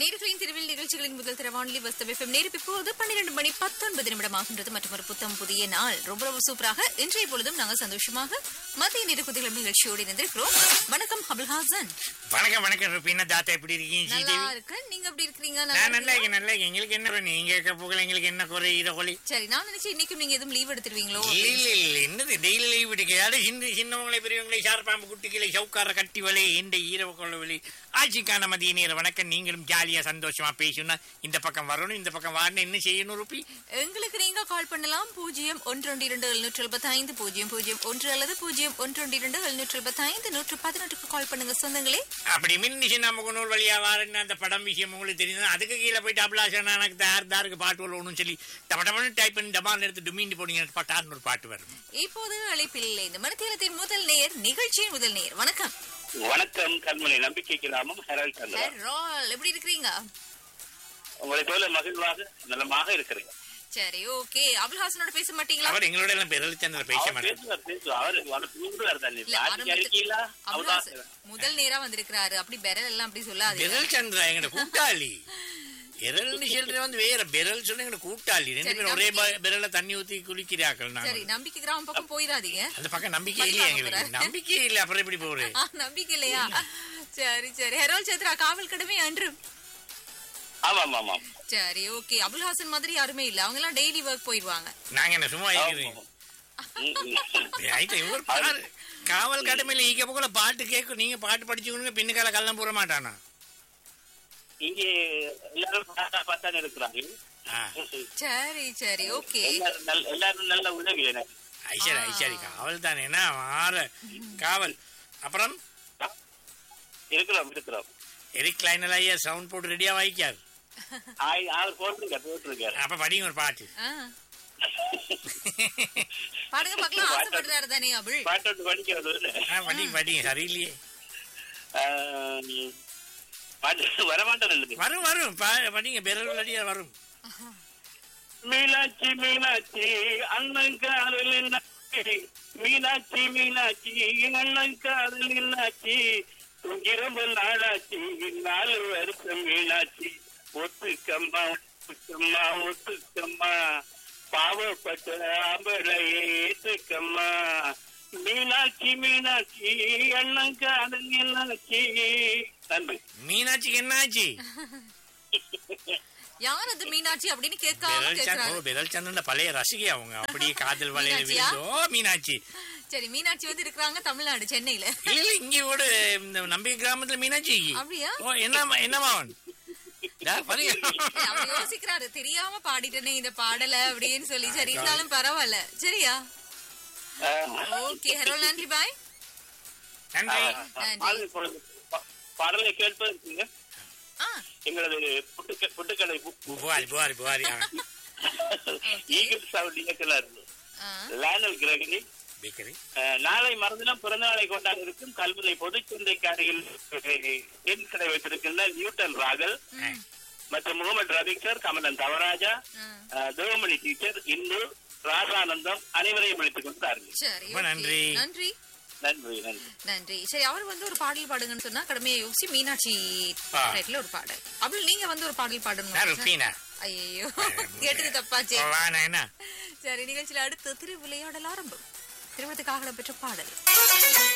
நேர்களின் திருவில் நிகழ்ச்சிகளின் முதல் தர வானொலி வஸ்தவ எஃப்எம் நேரம் இப்போது பன்னிரண்டு மணி பத்தொன்பது நிமிடம் ஆகின்றது மற்றும் ஒரு புத்தம் புதிய நாள் ரொம்ப ரொம்ப சூப்பராக இன்றைய பொழுதும் நாங்கள் சந்தோஷமாக மத்திய நிறக்குதிகள் நிகழ்ச்சியோடு இணைந்திருக்கிறோம் வணக்கம் அபுல்ஹாசன் வணக்கம் வணக்கம் ருபீனா தாத்தா எப்படி இருக்கீங்க நல்லா ஸ்ரீதேவி இருக்கேன் நீங்க எப்படி இருக்கிறீங்க நான் நல்லா நல்லா இருக்கீங்களா? இருக்கேன் நல்லா இருக்கேன். எங்களுக்கு என்ன குறை? நீங்க இருக்க புகழ் எங்களுக்கு என்ன குறை இத கொலை சரி நான் நினைச்சேன் இன்னைக்கும் நீங்க எதுவும் லீவ் எடுத்துருவீங்களோ இல்ல இல்ல என்னது டெய்லி லீவ் எடுக்கிறாரு சின்ன சின்னவங்களை பெரியவங்களை சார்பாம்பு குட்டிகளை சவுக்கார கட்டி வலை இந்த ஈரவ கொள்ளவழி ஆட்சிக்கான மதிய நேர வணக்கம் நீங்களும் ஜாலியா சந்தோஷமா பேசணும்னா இந்த பக்கம் வரணும் இந்த பக்கம் வரணும் என்ன செய்யணும் ரூபி எங்களுக்கு நீங்க கால் பண்ணலாம் பூஜ்ஜியம் ஒன்று இரண்டு எழுநூற்று எழுபத்தி ஐந்து பூஜ்ஜியம் பூஜ்ஜியம் ஒன்று அல்லது பூஜ்ஜியம் ஒன்று இரண்டு எழுநூற்று எழுபத்தி ஐந்து நூற்று பதினெட்டுக்கு கால் பண்ணுங்க சொந்தங்களே அப்படி மின்னிச்சு நமக்கு நூல் வழியா வாருன்னு அந்த படம் விஷயம் உங்களுக்கு தெரியும் அதுக்கு கீழே போயிட்டு அபிலாஷன் எனக்கு தார் தாருக்கு பாட்டு வரணும்னு சொல்லி டப டபன்னு டைப் பண்ணி டபால் எடுத்து டுமீண்டி போனீங்க பட்டார்னு ஒரு பாட்டு வரும் இப்போது அழைப்பில் இல்லை இந்த மனத்தியலத்தின் முதல் நேர் நிகழ்ச்சியின் முதல் நேர் வணக்கம் வணக்கம் கண்மணி நம்பிக்கை கிராமம் ஹெரால் சந்திரன் ஹெரால் எப்படி இருக்கிறீங்க உங்களை போல மகிழ்வாக நலமாக இருக்கிறேன் சரி ஓகே அபுல்ஹாசனோட பேச மாட்டீங்களா அவர் எங்களோட எல்லாம் பெருளிச்சந்திர பேச அவர் மாட்டார் பேசுவார் பேசுவார் அவரு அவரு தூங்குறாரு தானே இல்ல பாட்டிக்கு ஆரம்பத்து- இருக்கீங்களா அபுல்ஹாசன் அவர்தான் முதல் நேரா வந்திருக்கிறாரு அப்படி பெரல் எல்லாம் அப்படி சொல்லாது பெரல் சந்திரா எங்கட கூட்டாளி பெரல்னு சொல்றது வந்து வேற பெரல் சொன்ன எங்கட கூட்டாளி ரெண்டு சரி, பேரும் ஒரே நம்பிக்கை- ப- பெரல்ல தண்ணி ஊத்தி குளிக்கிறார்கள் சரி நாங்க நம்பிக்கை கிராமம் பக்கம் போயிடாதீங்க அந்த பக்கம் நம்பிக்கை இல்லையா எங்களுக்கு நம்பிக்கை இல்ல அப்புறம் எப்படி போறேன் ஆ, நம்பிக்கை இல்லையா சரி சரி ஹெரோல் சத்ரா காவல் கடமை அன்று ஆமா ஆமா ஆமா சரி ஓகே அபுல்ஹாசன் மாதிரி யாருமே இல்ல அவங்க எல்லாம் டெய்லி ஒர்க் போயிடுவாங்க நாங்க என்ன சும்மா இருக்கிறீங்க ம், ம். ஆயிட்டு இவர் பாரு காவல் கடமையில ஈக்க போல பாட்டு கேட்கும் நீங்க பாட்டு படிச்சுக்கணுங்க பின்னுக்கால கள்ளம் போட மாட்டானா இங்கே எல்லாரும் பார்த்தா பார்த்தானே இருக்கிறாங்க ஆ, சரி சரி ஓகே எல்லாரும் நல்ல- எல்லாரும் நல்ல உதவி எனக்கு ஐசரி ஐசரி காவல் தானே என்ன ஆற காவல் அப்புறம் இருக்கிறோம் இருக்கிறோம் எரிக் லைனல் ஐயா சவுண்ட் போட்டு ரெடியா வாய்க்கார் ஆய்- அவர் போட்டிருக்காரு போட்டிருக்காரு அப்ப படிங்க ஒரு பாட்டு ஆ. பாடுங்க பார்க்கலாம் ஆசைப்படுறாரு தானே அபுல் பாட்டோட்டு படிக்கிறது ஆ, படிங்க படிங்க சரியில்லையே பாட்டு வரமாட்டேன் வரும் வரும் பா- படிங்க பெரல் வழியா வரும் மீனாட்சி மீனாட்சி அண்ணன் காதல் என்னாச்சி மீனாட்சி மீனாட்சி அண்ணன் காதல் என்னாச்சி துங்கிரம்ப நாளாச்சி நாலு வருஷம் மீனாட்சி ஒத்துக்கம்மா ஒத்துக்கம்மா ஒத்துக்கம்மா பாவப்பட்ட ஆம்பளையே ஏத்துக்கம்மா மீனாட்சி மீனாட்சி அண்ணன் காதல் என்னாச்சி நன்றி மீனாட்சிக்கு என்ன ஆச்சு யார் அது மீனாட்சி அப்படின்னு கேட்காம பெரல் சந்த் கேக்குறாரு ஓ பெரல் சந்திரன் பழைய ரசிகை அவங்க அப்படியே காதல் வலையில மீனாட்சியா? விழுந்து ஓ மீனாட்சி சரி மீனாட்சி வந்து இருக்கிறாங்க தமிழ்நாடு சென்னையில இல்ல இல்ல இங்க கூட இந்த நம்பிக்கை கிராமத்துல மீனாட்சி அப்படியா ஓ என்னமா என்னமா அவன் டா, பாருங்க ஏய், அவர் யோசிக்கிறாரு தெரியாம பாடிட்டேனே இந்த பாடல அப்படின்னு சொல்லி சரி இருந்தாலும் பரவாயில்ல சரியா ஓகே ஹெரோல் நன்றி பாய் நன்றி நன்றி. பாடலை கேட்பதற்குங்க ஆ எங்களது புட்டுக்க- புட்டுக்கடை பு- புகாரி புகாரி புகாரி ஆ. ஈகிள் சவுண்ட் இயக்குனர் ஆ. லேனல் கிரகணி பேக்கரி அஹ், நாளை மறுதினம் பிறந்த நாளை கொண்டாட இருக்கும் கல்முனை பொதுச்சந்தைக்கு அருகில் தென் கடை வைத்திருக்கின்ற நியூட்டன் ராகல் மற்றும் முகமது ரபிக் கமலன் தவராஜா ஆ. அஹ், தேவமணி டீச்சர் இந்து ராசானந்தம் அனைவரையும் அழைத்துக் கொண்டார்கள் சரி ரொம்ப okay. நன்றி. நன்றி நன்றி நன்றி நன்றி சரி அவர் வந்து ஒரு பாடல் பாடுங்கன்னு சொன்னா கடமையை யோசிச்சு மீனாட்சி ஆ. டைட்டில் ஒரு பாடல் அப்படி நீங்க வந்து ஒரு பாடல் நான் பாடணும் ருப்பீனா ஐயோ கேட்டது தப்பாச்சே வானா என்ன சரி நிகழ்ச்சியில அடுத்து திரு விளையாடல் ஆரம்பம் திருமணத்துக்காக பெற்ற பாடல்